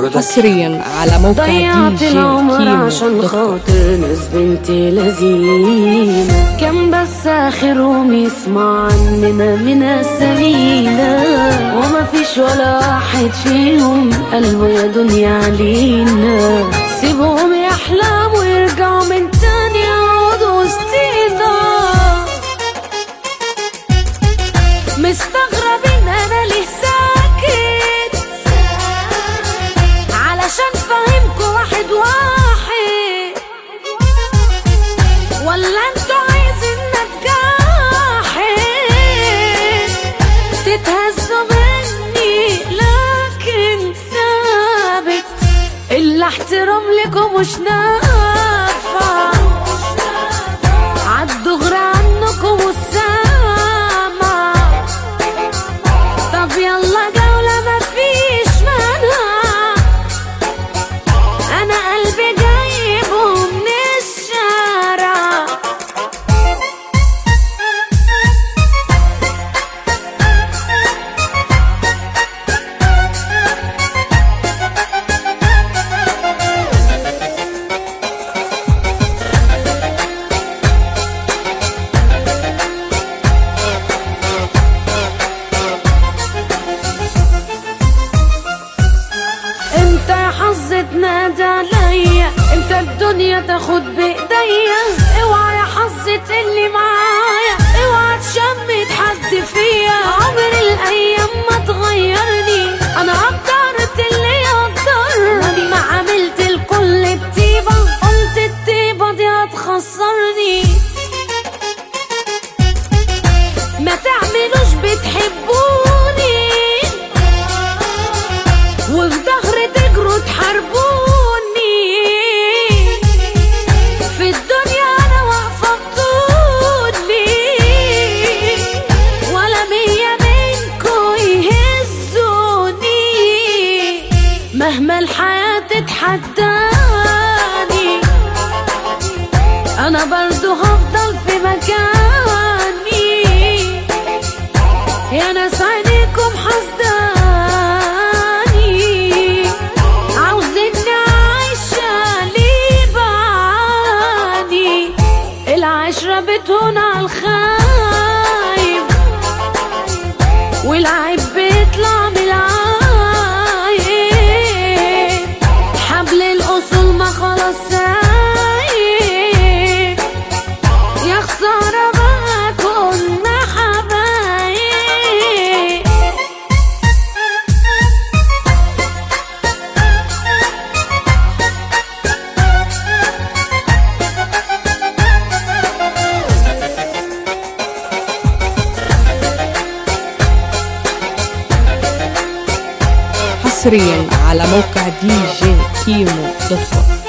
برودكشن حصريا على موقع دي ضيعت جي العمر كيمو عشان دوت كوم. خاطر ناس بنت لذينة كان بس اخرهم يسمع عننا من السبيلة وما فيش ولا واحد فيهم قلبه يا دنيا علينا سيبهم يحلموا ويرجعوا من تاني يقعدوا وسطينا مستغربين انا ليه ساكت علشان فاهمكوا واحد واحد ولا انتوا عايزين نتجاحد تتهزوا مني لكن ثابت الا احترام لكم مش نافع عالدغري عنكم والسامع طب يلا جولة مفيش مانع أنا قلبي جايبه من الشارع انت يا حظ تنادى عليا انت الدنيا تاخد بايديا اوعى يا حظ تقلي معايا اوعى تشمت حد فيا عمر الايام ما تغيرني انا قدرت اللي يقدرني ما عملت الكل بطيبه قلت الطيبه دي هتخسرني ما تعملوش بتحبوني وفي ظهري تجروا تحاربوني في الدنيا انا واقفه بطولي ولا مية منكوا يهزوني مهما الحياة تتحداني انا برضو هفضل في مكاني يا ناس عينيكم حسداني عاوزيني عايشة ليه بعاني العشرة بتهون على الخايب والعيب بيطلع من العايب حبل الأصول ما خلاص سايب يا خسارة بقى كنا حبايب حصريا على موقع دي جي كيمو دوت كوم